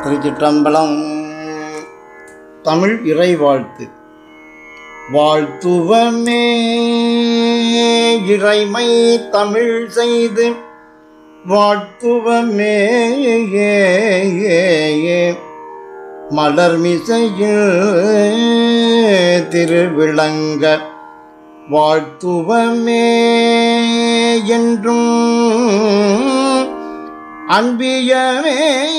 திருச்சிற்றம்பலம் தமிழ் இறை வாழ்த்து வாழ்த்துவமே இறைமை தமிழ் செய்து வாழ்த்துவமே மலர்மிசையில் திருவிளங்க வாழ்த்துவமே என்றும் அன்பியமே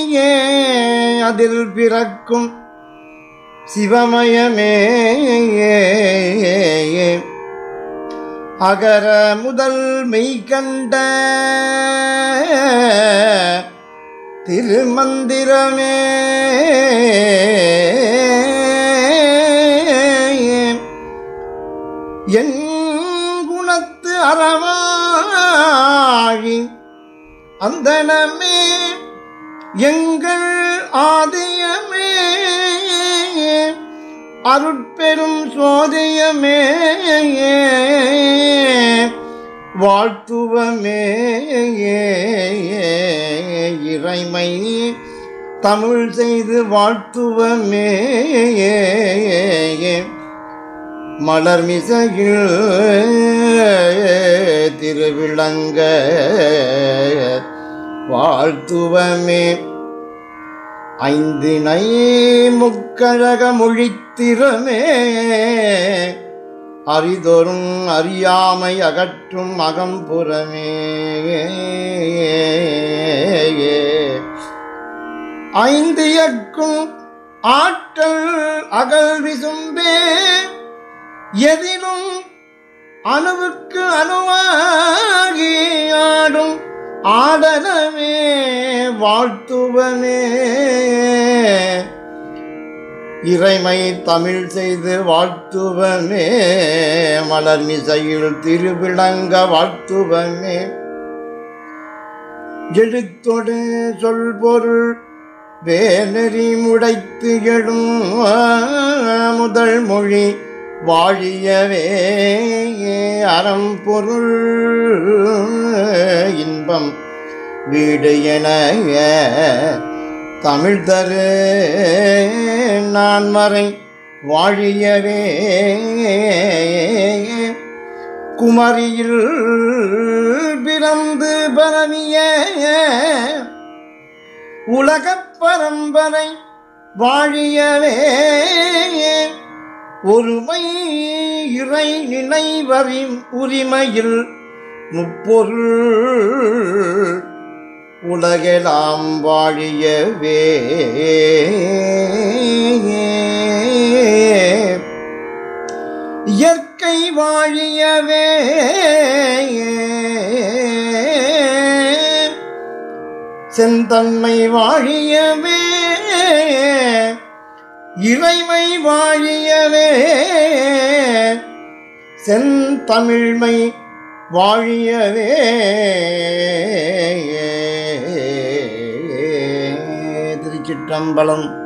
அதில் பிறக்கும் சிவமயமே அகர முதல் மெய்கண்ட திருமந்திரமே என் குணத்து அறவாழி அந்தனமே எங்கள் ஆதியமே அருட்பெரும் சோதியமே வாழ்த்துவமே இறைமை தமிழ் செய்து வாழ்த்துவமே மலர்மிசையில் திருவிளங்க வாழ்த்துவமே ஐந்தினை முக்கழக மொழித்திறமே அரிதொரும் அறியாமை அகற்றும் அகம்புறமே ஐந்து எக்கும் ஆற்றல் அகல் விசும்பே எதிலும் அணுவுக்கு அணுவாகி ஆடும் ஆடலமே வாழ்த்துவமே இறைமை தமிழ் செய்து வாழ்த்துவமே மலர்மிசையில் திருவிளங்க வாழ்த்துவமே எழுத்தொடு சொல் பொருள் வேலறி முடைத்து எழும் முதல் மொழி வாழியவே அறம் பொருள் இன்பம் வீடு என தமிழ் தரு நான் மறை வாழியவே குமரியில் பிறந்து பரவிய உலகப் பரம்பரை வாழியவே ஒருமை இறை நினைவறி உரிமையில் முப்பொருள் உலகெலாம் வாழியவே இயற்கை வாழியவே செந்தன்மை வாழியவே இறைமை வாழியவே செந்தமிழ்மை வாழியவே திருச்சிற்றம்பலம்